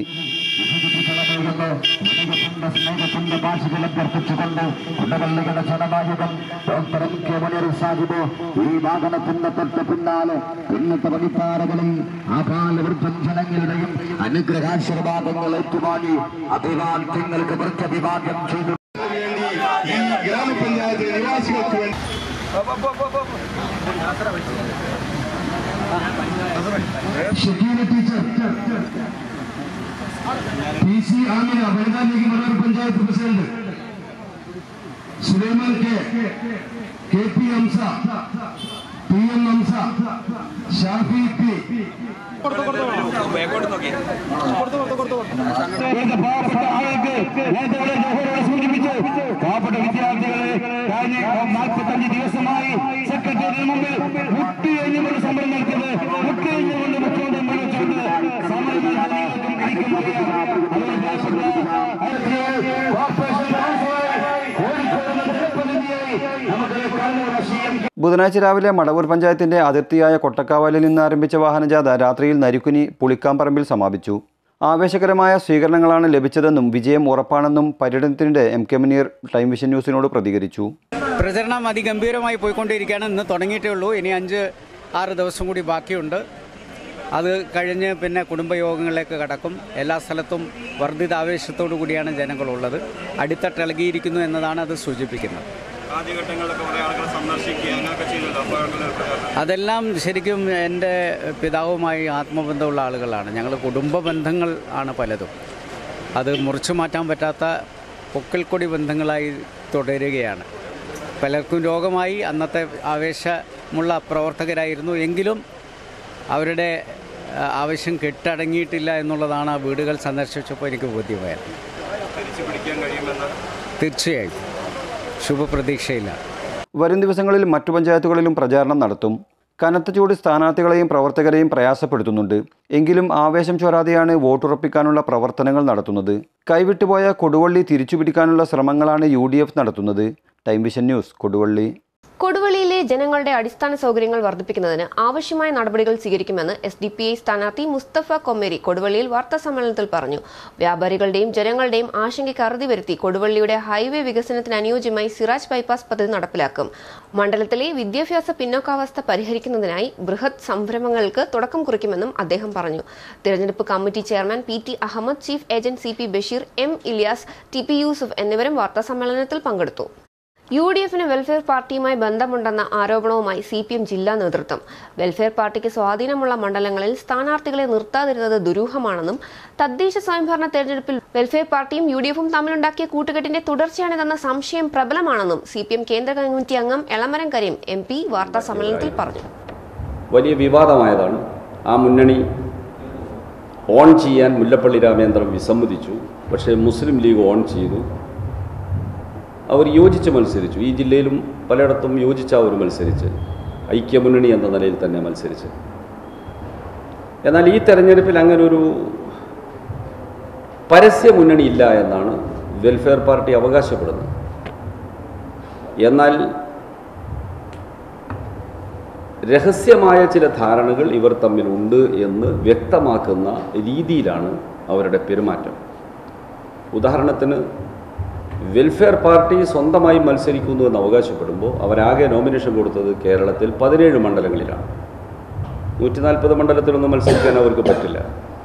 സ്നേഹത്തിന്റെ ഭാഷകളെ അഭ്യർത്ഥിച്ചുകൊണ്ട് കുടവള്ളികളുടെ ജനനായകൻ doctor M K Muneer Sahib ഈ വാഹനത്തിന്റെ തൊട്ട് പിന്നാലെ ഇന്നത്തെ വഴിപ്പാറകളിൽ ആകാലവൃദ്ധം ജനങ്ങളുടെയും അനുഗ്രഹാശീർവാദങ്ങൾ ഏറ്റുവാങ്ങി അഭിവാദ്യങ്ങൾക്ക് വൃത്തഭിവാദ്യം ചെയ്തു ഈ ഗ്രാമപഞ്ചായത്ത് നിവാസികൾക്ക് വേണ്ടി Shakeela teacher P C Amina വനിതാ league Malabar panchayat president Sulaiman K K P Hamsa P M Hamsa Shafi P പാവപ്പെട്ട ആളുകൾക്ക് നേരത്തെ ഇവിടെ ജോഹരോട് സൂചിപ്പിച്ചു പാവപ്പെട്ട വിദ്യാർത്ഥികളെ കഴിഞ്ഞ നാൽപ്പത്തഞ്ച് ദിവസമായി സെക്രട്ടറിയുടെ മുമ്പിൽ മുട്ടിയെഴുന്നൊരു സമരം നടത്തിയത് മുട്ടിയെഴുന്നുകൊണ്ട് മുഖ്യമന്ത്രി മുന്നോട്ടുണ്ട് സമരം നൽകുന്നവർക്കും എനിക്കും അറിയാം അതുകൊണ്ട് കോർപ്പറേഷൻ കൗൺസിലറായി കോഴിക്കോട് ജനപ്രതിനിധിയായി നമുക്ക് കണ്ണൂർ രാഷ്ട്രീയം ബുധനാഴ്ച രാവിലെ മടവൂർ പഞ്ചായത്തിന്റെ അതിർത്തിയായ കൊട്ടക്കാവാലിൽ നിന്ന് ആരംഭിച്ച വാഹനജാഥ രാത്രിയിൽ നരിക്കുനി പുളിക്കാമ്പറമ്പിൽ സമാപിച്ചു ആവേശകരമായ സ്വീകരണങ്ങളാണ് ലഭിച്ചതെന്നും വിജയം ഉറപ്പാണെന്നും പര്യടനത്തിനിടെ M K Muneer time vision ന്യൂസിനോട് പ്രതികരിച്ചു പ്രചരണം അതിഗംഭീരമായി പോയിക്കൊണ്ടിരിക്കുകയാണ് ഇന്ന് തുടങ്ങിയിട്ടേ ഉള്ളൂ ഇനി അഞ്ച് ആറ് ദിവസം കൂടി ബാക്കിയുണ്ട് അത് കഴിഞ്ഞ് പിന്നെ കുടുംബയോഗങ്ങളിലേക്ക് കടക്കും എല്ലാ സ്ഥലത്തും വർദ്ധിത ആവേശത്തോടു കൂടിയാണ് ജനങ്ങളുള്ളത് അടിത്തട്ട് ഇളകിയിരിക്കുന്നു എന്നതാണ് അത് സൂചിപ്പിക്കുന്നത് ആദ്യഘട്ടങ്ങളിലൊക്കെ കുറേ ആളുകൾ സന്ദർശിക്കുക അങ്ങനെയൊക്കെ ചെയ്തല്ലോ അപ്പോൾ അങ്ങനെ ഒരു പ്രചാരണം അതെല്ലാം ശരിക്കും എൻ്റെ പിതാവുമായി ആത്മബന്ധമുള്ള ആളുകളാണ് ഞങ്ങൾ കുടുംബ ബന്ധങ്ങൾ ആണ് പലതും അത് മുറിച്ചു മാറ്റാൻ പറ്റാത്ത പൊക്കൽക്കൊടി ബന്ധങ്ങളായി തുടരുകയാണ് പലർക്കും രോഗമായി അന്നത്തെ ആവേശമുള്ള പ്രവർത്തകരായിരുന്നു എങ്കിലും അവരുടെ ആ, ആവശ്യം കെട്ടടങ്ങിയിട്ടില്ല എന്നുള്ളതാണ് ആ വീടുകൾ സന്ദർശിച്ചപ്പോൾ എനിക്ക് ബോധ്യമായത് തിരിച്ചു പിടിക്കാൻ കഴിയുമെന്ന് തീർച്ചയായും ശുഭപ്രതീക്ഷയില്ല വരും ദിവസങ്ങളിൽ മറ്റു പഞ്ചായത്തുകളിലും പ്രചാരണം നടത്തും കനത്ത ചൂട് സ്ഥാനാർത്ഥികളെയും പ്രവർത്തകരെയും പ്രയാസപ്പെടുത്തുന്നുണ്ട് എങ്കിലും ആവേശം ചോരാതെയാണ് വോട്ടുറപ്പിക്കാനുള്ള പ്രവർത്തനങ്ങൾ നടത്തുന്നത് കൈവിട്ടുപോയ കൊടുവള്ളി തിരിച്ചുപിടിക്കാനുള്ള ശ്രമങ്ങളാണ് യു നടത്തുന്നത് ടൈം വിഷൻ ന്യൂസ് കൊടുവള്ളി കൊടുവള്ളിയിലെ ജനങ്ങളുടെ അടിസ്ഥാന സൗകര്യങ്ങൾ വർദ്ധിപ്പിക്കുന്നതിന് ആവശ്യമായ നടപടികൾ സ്വീകരിക്കുമെന്ന് എസ് ഡി പി ഐ സ്ഥാനാർത്ഥി മുസ്തഫ കൊമ്മേരി കൊടുവള്ളിയിൽ വാർത്താ സമ്മേളനത്തിൽ പറഞ്ഞു വ്യാപാരികളുടെയും ജനങ്ങളുടെയും ആശങ്കയ്ക്ക് അറുതി വരുത്തി കൊടുവള്ളിയുടെ ഹൈവേ വികസനത്തിന് അനുയോജ്യമായി സിറാജ് ബൈപ്പാസ് പദ്ധതി നടപ്പിലാക്കും മണ്ഡലത്തിലെ വിദ്യാഭ്യാസ പിന്നോക്കാവസ്ഥ പരിഹരിക്കുന്നതിനായി ബൃഹത് സംരംഭങ്ങൾക്ക് തുടക്കം കുറിക്കുമെന്നും അദ്ദേഹം പറഞ്ഞു തിരഞ്ഞെടുപ്പ് committee chairman P T Ahmed chief agent C P Basheer M Iliyas T P Yusuf എന്നിവരും വാർത്താ സമ്മേളനത്തിൽ പങ്കെടുത്തു യു ഡി എഫിന് വെൽഫെയർ പാർട്ടിയുമായി ബന്ധമുണ്ടെന്ന ആരോപണവുമായി സി പി എം ജില്ലാ നേതൃത്വം വെൽഫെയർ പാർട്ടിക്ക് സ്വാധീനമുള്ള മണ്ഡലങ്ങളിൽ സ്ഥാനാർത്ഥികളെ നിർത്താതിരുന്നത് ദുരൂഹമാണെന്നും തദ്ദേശ സ്വയംഭരണ തെരഞ്ഞെടുപ്പിൽ വെൽഫെയർ പാർട്ടിയും യു ഡി എഫും തമ്മിലുണ്ടാക്കിയ കൂട്ടുകെട്ടിന്റെ തുടർച്ചയാണിതെന്ന സംശയം പ്രബലമാണെന്നും സി പി എം കേന്ദ്ര കമ്മിറ്റി അംഗം എളമരം കരീം എം പി വാർത്താ സമ്മേളനത്തിൽ പറഞ്ഞു വലിയ വിവാദമായതാണ് ആ മുന്നണി ഓൺ ചെയ്യാൻ മുല്ലപ്പള്ളി രാമേന്ദ്രൻ വിസമ്മതിച്ചു പക്ഷേ മുസ്ലിം ലീഗ് ഓൺ ചെയ്തു അവർ യോജിച്ച് മത്സരിച്ചു ഈ ജില്ലയിലും പലയിടത്തും യോജിച്ച അവർ മത്സരിച്ച് ഐക്യമുന്നണി എന്ന നിലയിൽ തന്നെ മത്സരിച്ച് എന്നാൽ ഈ തെരഞ്ഞെടുപ്പിൽ അങ്ങനെ ഒരു പരസ്യ മുന്നണി ഇല്ല എന്നാണ് വെൽഫെയർ പാർട്ടി അവകാശപ്പെടുന്നത് എന്നാൽ രഹസ്യമായ ചില ധാരണകൾ ഇവർ തമ്മിലുണ്ട് എന്ന് വ്യക്തമാക്കുന്ന രീതിയിലാണ് അവരുടെ പെരുമാറ്റം ഉദാഹരണത്തിന് വെൽഫെയർ പാർട്ടി സ്വന്തമായി മത്സരിക്കുന്നു എന്ന് അവകാശപ്പെടുമ്പോൾ അവരാകെ നോമിനേഷൻ കൊടുത്തത് കേരളത്തിൽ പതിനേഴ് മണ്ഡലങ്ങളിലാണ് നൂറ്റി നാൽപ്പത് മണ്ഡലത്തിലൊന്നും മത്സരിക്കാൻ അവർക്ക് പറ്റില്ല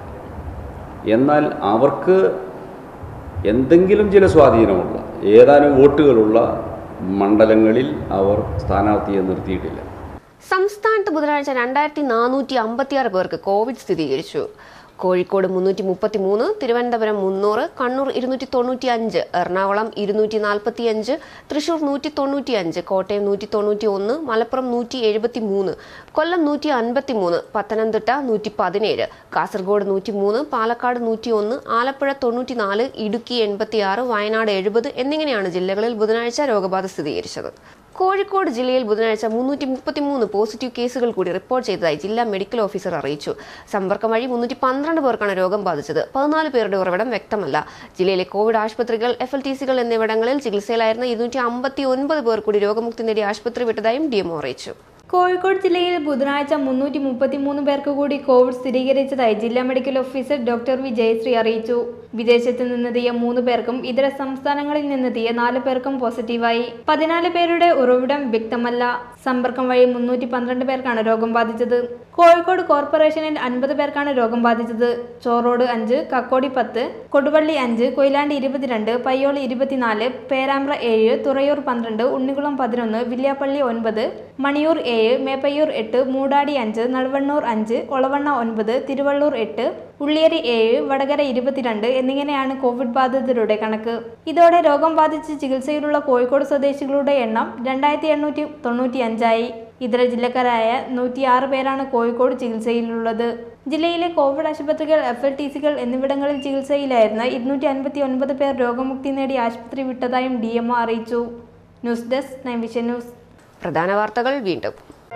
എന്നാൽ അവർക്ക് എന്തെങ്കിലും ചില സ്വാധീനമുള്ള ഏതാനും വോട്ടുകളുള്ള മണ്ഡലങ്ങളിൽ അവർ സ്ഥാനാർത്ഥിയെ നിർത്തിയിട്ടില്ല സംസ്ഥാനത്ത് ബുധനാഴ്ച രണ്ടായിരത്തി നാനൂറ്റി അമ്പത്തിയാറ് പേർക്ക് കോവിഡ് സ്ഥിരീകരിച്ചു കോഴിക്കോട് മുന്നൂറ്റി മുപ്പത്തി മൂന്ന് തിരുവനന്തപുരം മുന്നൂറ് കണ്ണൂർ ഇരുന്നൂറ്റി തൊണ്ണൂറ്റി അഞ്ച് എറണാകുളം ഇരുന്നൂറ്റി നാൽപ്പത്തി അഞ്ച് തൃശൂർ നൂറ്റി തൊണ്ണൂറ്റി അഞ്ച് കോട്ടയം നൂറ്റി തൊണ്ണൂറ്റി ഒന്ന് മലപ്പുറം നൂറ്റി എഴുപത്തി മൂന്ന് കൊല്ലം നൂറ്റി അൻപത്തി മൂന്ന് പത്തനംതിട്ട നൂറ്റി പതിനേഴ് കാസർഗോഡ് നൂറ്റി മൂന്ന് പാലക്കാട് നൂറ്റി ഒന്ന് ആലപ്പുഴ തൊണ്ണൂറ്റി നാല് ഇടുക്കി എൺപത്തി ആറ് വയനാട് എഴുപത് എന്നിങ്ങനെയാണ് ജില്ലകളിൽ ബുധനാഴ്ച രോഗബാധ സ്ഥിരീകരിച്ചത് കോഴിക്കോട് ജില്ലയിൽ ബുധനാഴ്ച മുന്നൂറ്റി മുപ്പത്തിമൂന്ന് പോസിറ്റീവ് കേസുകൾ കൂടി റിപ്പോർട്ട് ചെയ്തതായി ജില്ലാ മെഡിക്കൽ ഓഫീസർ അറിയിച്ചു സമ്പർക്കം വഴി മുന്നൂറ്റി പന്ത്രണ്ട് പേർക്കാണ് രോഗം ബാധിച്ചത് പതിനാല് പേരുടെ ഉറവിടം വ്യക്തമല്ല ജില്ലയിലെ കോവിഡ് ആശുപത്രികൾ എഫ് എൽ ടി സികൾ എന്നിവിടങ്ങളിൽ ചികിത്സയിലായിരുന്ന ഇരുന്നൂറ്റി അമ്പത്തി ഒൻപത് പേർ കൂടി രോഗമുക്തി നേടി ആശുപത്രി വിട്ടതായും ഡിഎംഒ അറിയിച്ചു കോഴിക്കോട് ജില്ലയിൽ ബുധനാഴ്ച മുന്നൂറ്റി മുപ്പത്തി മൂന്ന് പേർക്ക് കൂടി കോവിഡ് സ്ഥിരീകരിച്ചതായി ജില്ലാ medical officer doctor V Jayasree അറിയിച്ചു വിദേശത്ത് നിന്നെത്തിയ മൂന്ന് പേർക്കും ഇതര സംസ്ഥാനങ്ങളിൽ നിന്നെത്തിയ നാല് പേർക്കും പോസിറ്റീവായി പതിനാല് പേരുടെ ഉറവിടം വ്യക്തമല്ല സമ്പർക്കം വഴി മുന്നൂറ്റി പന്ത്രണ്ട് പേർക്കാണ് രോഗം ബാധിച്ചത് കോഴിക്കോട് കോർപ്പറേഷനിൽ അൻപത് പേർക്കാണ് രോഗം ബാധിച്ചത് ചോറോട് അഞ്ച് കക്കോടി പത്ത് കൊടുവള്ളി അഞ്ച് കൊയിലാണ്ടി ഇരുപത്തിരണ്ട് പയ്യോളി ഇരുപത്തിനാല് പേരാമ്പ്ര ഏഴ് തുറയൂർ പന്ത്രണ്ട് ഉണ്ണികുളം പതിനൊന്ന് വില്യാപ്പള്ളി ഒൻപത് മണിയൂർ ഏഴ് മേപ്പയ്യൂർ എട്ട് മൂടാടി അഞ്ച് നടുവണ്ണൂർ അഞ്ച് ഒളവണ്ണ ഒൻപത് തിരുവള്ളൂർ എട്ട് ഉള്ളിയേരി ഏഴ് വടകര ഇരുപത്തിരണ്ട് എന്നിങ്ങനെയാണ് കോവിഡ് ബാധിതരുടെ കണക്ക് ഇതോടെ രോഗം ബാധിച്ച് ചികിത്സയിലുള്ള കോഴിക്കോട് സ്വദേശികളുടെ എണ്ണം രണ്ടായിരത്തി എണ്ണൂറ്റി തൊണ്ണൂറ്റി അഞ്ചായി ഇതര ജില്ലക്കാരായ നൂറ്റിയാറ് പേരാണ് കോഴിക്കോട് ചികിത്സയിലുള്ളത് ജില്ലയിലെ കോവിഡ് ആശുപത്രികൾ എഫ് എൽ ടി സികൾ എന്നിവിടങ്ങളിൽ ചികിത്സയിലായിരുന്ന ഇരുന്നൂറ്റി അൻപത്തി ഒൻപത് പേർ രോഗമുക്തി നേടി ആശുപത്രി വിട്ടതായും ഡി എംഒ അറിയിച്ചു news desk nine vision news പ്രധാന വാർത്തകൾ വീണ്ടും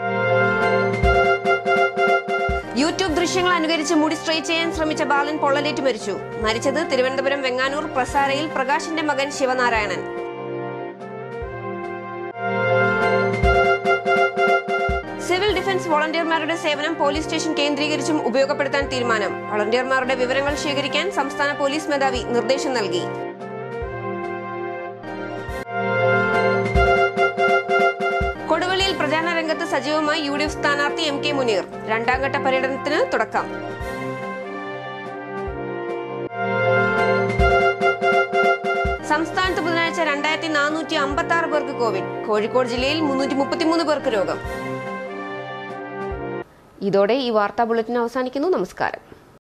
യൂട്യൂബ് ദൃശ്യങ്ങൾ അനുകരിച്ച് മുടി സ്ട്രെയിറ്റ് ചെയ്യാൻ ശ്രമിച്ച ബാലൻ പൊള്ളലേറ്റ് മരിച്ചു മരിച്ചത് തിരുവനന്തപുരം വെങ്ങാനൂർ പ്രസാരയിൽ പ്രകാശിന്റെ മകൻ ശിവനാരായണൻ സിവിൽ ഡിഫൻസ് വോളണ്ടിയർമാരുടെ സേവനം പോലീസ് സ്റ്റേഷൻ കേന്ദ്രീകരിച്ചും ഉപയോഗപ്പെടുത്താൻ തീരുമാനം വോളണ്ടിയർമാരുടെ വിവരങ്ങൾ ശേഖരിക്കാൻ സംസ്ഥാന പോലീസ് മേധാവി നിർദ്ദേശം നൽകി കൊടുവള്ളിയിൽ പ്രചാരണ രംഗത്ത് സജീവമായി മണ്ഡലവുമായി യു ഡി എഫ് സ്ഥാനാർത്ഥി എം കെ മുനീർ രണ്ടാം ഘട്ട പര്യടനത്തിന് തുടക്കം സംസ്ഥാനത്ത് ബുധനാഴ്ച രണ്ടായിരത്തി നാനൂറ്റി അമ്പത്തി ആറ് പേർക്ക് കോവിഡ് കോഴിക്കോട് ജില്ലയിൽ മുന്നൂറ്റി മുപ്പത്തിമൂന്ന് പേർക്ക് രോഗം ഇതോടെ ഈ വാർത്താ ബുള്ളറ്റിൻ അവസാനിക്കുന്നു നമസ്കാരം